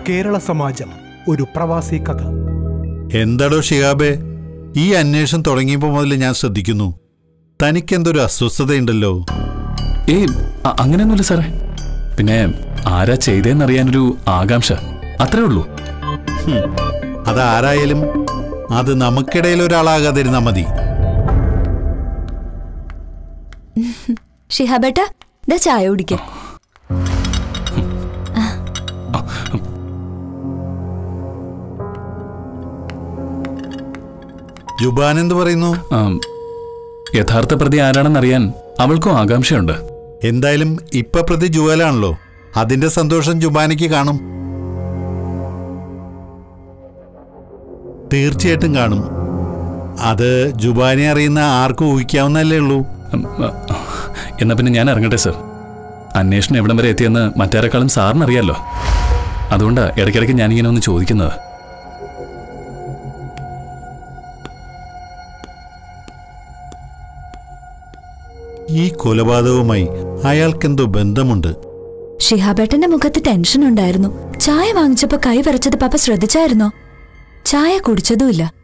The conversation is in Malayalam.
കേരള സമാജം ഒരു പ്രവാസി കഥ എന്താടോ ഷിഹാബേ ഈ അന്വേഷണം തുടങ്ങിയപ്പോൾ മുതൽ ഞാൻ ശ്രദ്ധിക്കുന്നു തനിക്കെന്തൊരു അസ്വസ്ഥതയുണ്ടല്ലോ ഏയ് അ- അങ്ങനെയൊന്നുമില്ല സാറേ പിന്നെ ആരാ ചെയ്തേന്നറിയാനൊരു ആകാംക്ഷ അത്രേ ഉള്ളൂ അതാരായാലും അത് നമുക്കിടയിൽ ഒരാളാകാതിരുന്നാ മതി ഷിഹാബേട്ട ദാ ചായ കുടിക്ക ജുബാൻ എന്ത് പറയുന്നു ആം, യഥാർത്ഥ പ്രതി ആരാണെന്നറിയാൻ അവൾക്കും ആകാംക്ഷയുണ്ട് എന്തായാലും ഇപ്പൊ പ്രതി ജുവലാണല്ലോ അതിന്റെ സന്തോഷം ജുബാനയ്ക്ക് കാണും തീർച്ചയായിട്ടും കാണും അത് ജുബാനെ അറിയുന്ന ആർക്കും ഊഹിക്കാവുന്നല്ലേ ഉള്ളൂ ഉം, അ, എന്നാ പിന്നെ ഞാൻ ഇറങ്ങട്ടെ സർ അന്വേഷണം എവിടം വരെ എത്തിയെന്ന് മറ്റാരെക്കാളും സാറിനറിയാലോ അതുകൊണ്ടാ ഇടയ്ക്കിടയ്ക്ക് ഞാനിങ്ങനെ ഒന്ന് ചോദിക്കുന്നത് ഈ കൊലപാതകവുമായി അയാൾക്കെന്തോ ബന്ധമുണ്ട് ഷിഹാബേട്ടന്റെ മുഖത്ത് ടെൻഷൻ ഉണ്ടായിരുന്നു ചായ വാങ്ങിച്ചപ്പോ കൈ വരച്ചത് പപ്പ ശ്രദ്ധിച്ചായിരുന്നോ ചായ കുടിച്ചതുമില്ല